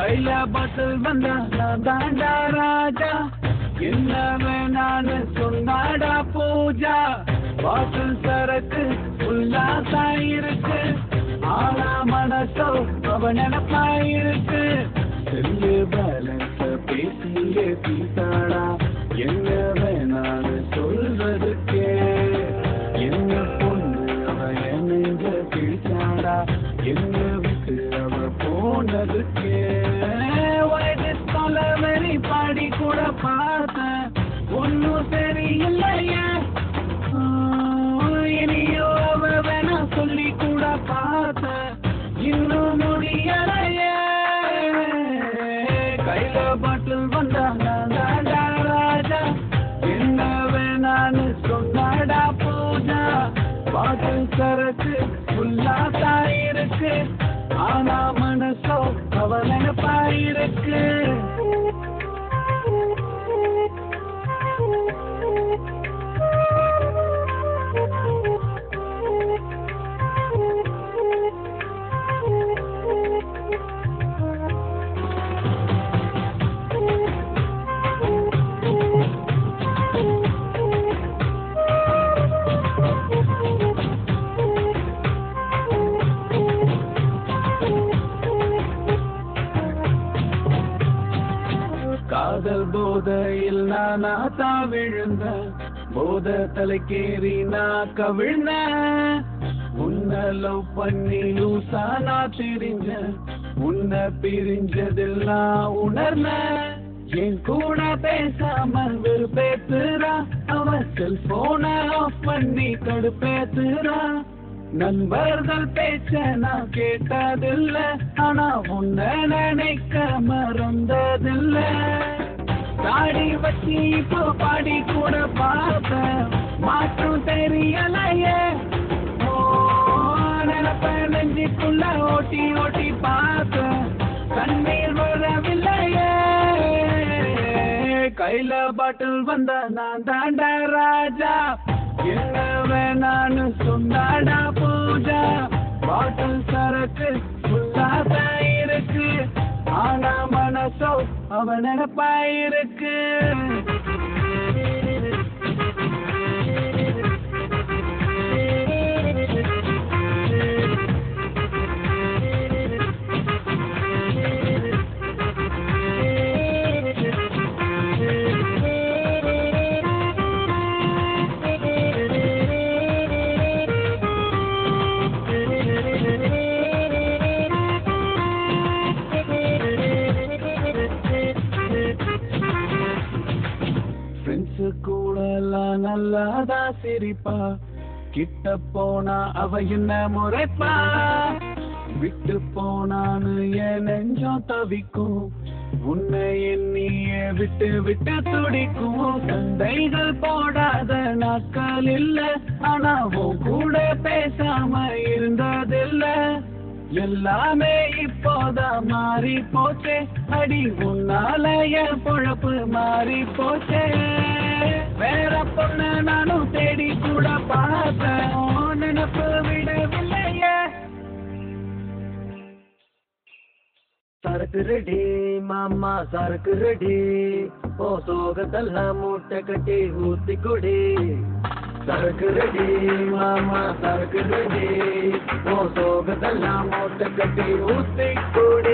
கையில பாட்டில் வந்தா நான் தாண்டா ராஜா என்ன வேணான்னு சொன்னாடா பூஜா பாட்டில் சரக்கு உல்லாசா இருக்கு ஆனா மனசோ அவ நினப்பா இருக்கு செல்லு பேலன்ஸ பேசியே தீட்டாடா என்ன வேணான்னு சொல்றதுக்கே என்ன பொண்ணு அவ என் நெஞ்ச கிழிச்சாடா என்ன விட்டு அவ போனதுக்கே வயது வெறி பாடி கூட பார்த்தேன் ஒன்னும் சரியில்லையே ஆ, இனியோ அவ வேணா சொல்லி கூட பார்த்தேன் இன்னும் முடியலையே கையில பாட்டில் வந்தாங்க தாண்டா ராஜா என்ன வேணான்னு சொன்னாடா பூஜா பாட்டில் சரக்கு உல்லாசா இருக்கு ஆனா மனசோ அவ நினைப்பா இருக்கு காதல் போதையில் நானா தான் விழுந்த போத தலைக்கேறி நான் கவிழ்ந்த உன்னை லவ் பண்ணி லூசா நான் தெரிஞ்ச உன்னை பிரிஞ்சதில் நான் உணர்ந்த என் கூட பேசாம வெறுப்பேத்துறா அவ செல்போன ஆஃப் பண்ணி கடுப்பேத்துறா நண்பர்கள் பேச்ச நான் கேட்டதில்ல ஆனா உன்னை நினைக்க மறந்ததில்ல தாடி வச்சு இப்போ பாடி கூட பார்த்தேன் மாற்றம் தெரியலையே ஓ நினப்ப நெஞ்சுக்குள்ள ஓட்டி ஓட்டி பார்த்தேன் கண்ணீர் வரவில்லையே கையில பாட்டில் வந்த நான் தாண்டா ராஜா என்ன வேணான்னு சொன்னாடா பூஜா பாட்டில் சரக்கு உல்லாசா இருக்கு ஆனா மனசோ அவ நினைப்பா இருக்கு ஃப்ரெண்ட்ஸு கூட எல்லாம் நல்லாதா சிரிப்பா கிட்ட போனா அவ என்ன முறைப்பா விட்டு போனான்னு என் நெஞ்சம் தவிக்கும் உன்னை எண்ணியே விட்டு விட்டு துடிக்கும் சண்டைகள் போடாத நாட்கள் இல்ல ஆனா உன் கூட பேசாம இருந்ததில்ல எல்லாமே இப்போதான் மாறி போச்சே அடி உன்னால என் பொழப்பு மாறி போச்சே வேற பொண்ணு நானும் தேடி கூட பார்த்தேன் உன் நினப்பு விடவில்லையே சரக்கு ரெடி மாமா சரக்கு ரெடி ஓ சோகத்தெல்லாம் மூட்டை கட்டி ஊத்தி கொடி சரக்கு ரெடி மாமா சரக்கு ரெடி ஓ சோகத்தெல்லாம் மூட்டை கட்டி ஊத்தி கொடி